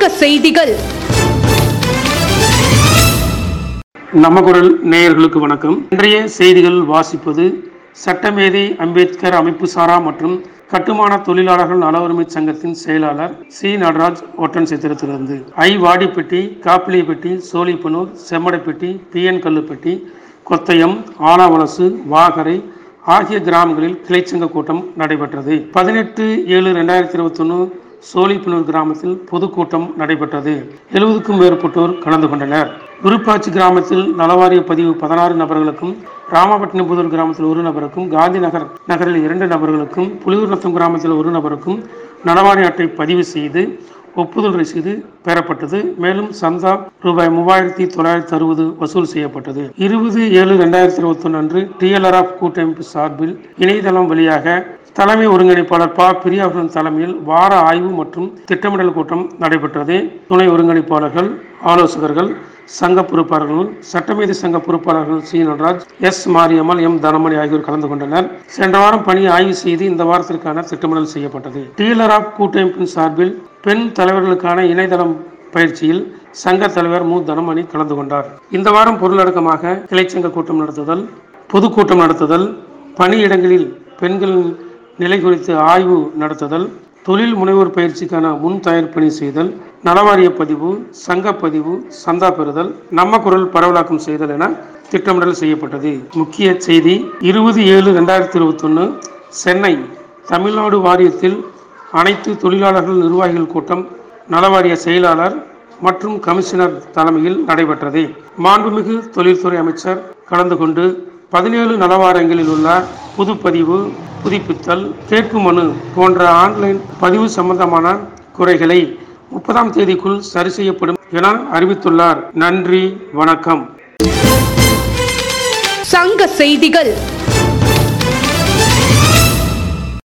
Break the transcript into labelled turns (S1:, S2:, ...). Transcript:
S1: சங்க செய்திகள்
S2: நம்ம குரல் நேயர்களுக்கு வணக்கம் இன்றைய செய்திகள் வாசிப்பது சட்டமேதை அம்பேத்கர் அமைப்பு சாரா மற்றும் கட்டுமான தொழிலாளர்கள் நல உரிமை சங்கத்தின் செயலாளர் சி நடராஜ் ஒட்டன் சித்திரத்திலிருந்து ஐ வாடிப்பட்டி காப்பிலிப்பட்டி சோழிப்பனூர் செம்மடைப்பட்டி பிஎன் கல்லுப்பட்டி கொத்தயம் ஆனாவலசு வாகரை ஆகிய கிராமங்களில் கிளைச்சங்க கூட்டம் நடைபெற்றது பதினெட்டு ஏழு ரெண்டாயிரத்தி இருபத்தொன்னு சோழிப்பனூர் கிராமத்தில் பொதுக்கூட்டம் நடைபெற்றது எழுபதுக்கும் மேற்பட்டோர் கலந்து கொண்டனர் விருப்பாச்சி கிராமத்தில் நலவாரிய பதிவு பதினாறு நபர்களுக்கும் ராமபட்டினம் புதூர் கிராமத்தில் ஒரு நபருக்கும் காந்தி நகர் நகரில் இரண்டு நபர்களுக்கும் புலியூர் நத்தம் கிராமத்தில் ஒரு நபருக்கும் நலவாரி அட்டை பதிவு செய்து ஒப்புதல் ரசீது பெறப்பட்டது மேலும் சந்தா ரூபாய் மூவாயிரத்தி தொள்ளாயிரத்தி அறுபது வசூல் செய்யப்பட்டது இருபது ஏழு ரெண்டாயிரத்தி இருபத்தி ஒன்று அன்று டிஎல்ஆர்எஃப் கூட்டமைப்பு சார்பில் இணையதளம் வழியாக தலைமை ஒருங்கிணைப்பாளர் ப பிரியாபுரன் தலைமையில் வார ஆய்வு மற்றும் திட்டமிடல் கூட்டம் நடைபெற்றது துணை ஒருங்கிணைப்பாளர்கள் ஆலோசகர்கள் சங்க பொறுப்பாளர்கள் சட்டமேதை சங்க பொறுப்பாளர்கள் C Nataraj S Mariyammal M Dhanamani ஆகியோர் கலந்து கொண்டனர் சென்ற வாரம் பணி ஆய்வு செய்து இந்த வாரத்திற்கான திட்டமிடல் செய்யப்பட்டது டீலர் ஆப் கூட்டமைப்பின் சார்பில் பெண் தலைவர்களுக்கான இணையதளம் பயிற்சியில் சங்க தலைவர் மு தனமணி கலந்து கொண்டார் இந்த வாரம் பொருளடக்கமாக கிளைச்சங்க கூட்டம் நடத்துதல் பொதுக்கூட்டம் நடத்துதல் பணியிடங்களில் பெண்களின் நிலை குறித்து ஆய்வு நடத்துதல் தொழில் முனைவோர் பயிற்சிக்கான முன் தயார் பணி செய்தல் நலவாரிய பதிவு சங்க பதிவு சந்தா பெறுதல் நம்ம குரல் பரவலாக்கம் செய்தல் என திட்டமிடல் செய்யப்பட்டது முக்கிய செய்தி இருபது ஏழு ரெண்டாயிரத்தி இருபத்தொன்று சென்னை தமிழ்நாடு வாரியத்தில் அனைத்து தொழிலாளர்கள் நிர்வாகிகள் கூட்டம் நலவாரிய செயலாளர் மற்றும் கமிஷனர் தலைமையில் நடைபெற்றது மாண்புமிகு தொழில்துறை அமைச்சர் கலந்து கொண்டு பதினேழு நலவாரங்களில் உள்ள புதுப்பதிவு புதுப்பித்தல் கேட்பு மனு போன்ற ஆன்லைன் பதிவு சம்பந்தமான குறைகளை முப்பதாம் தேதிக்குள் சரி செய்யப்படும் என அறிவித்துள்ளார் நன்றி வணக்கம்
S1: சங்க செய்திகள்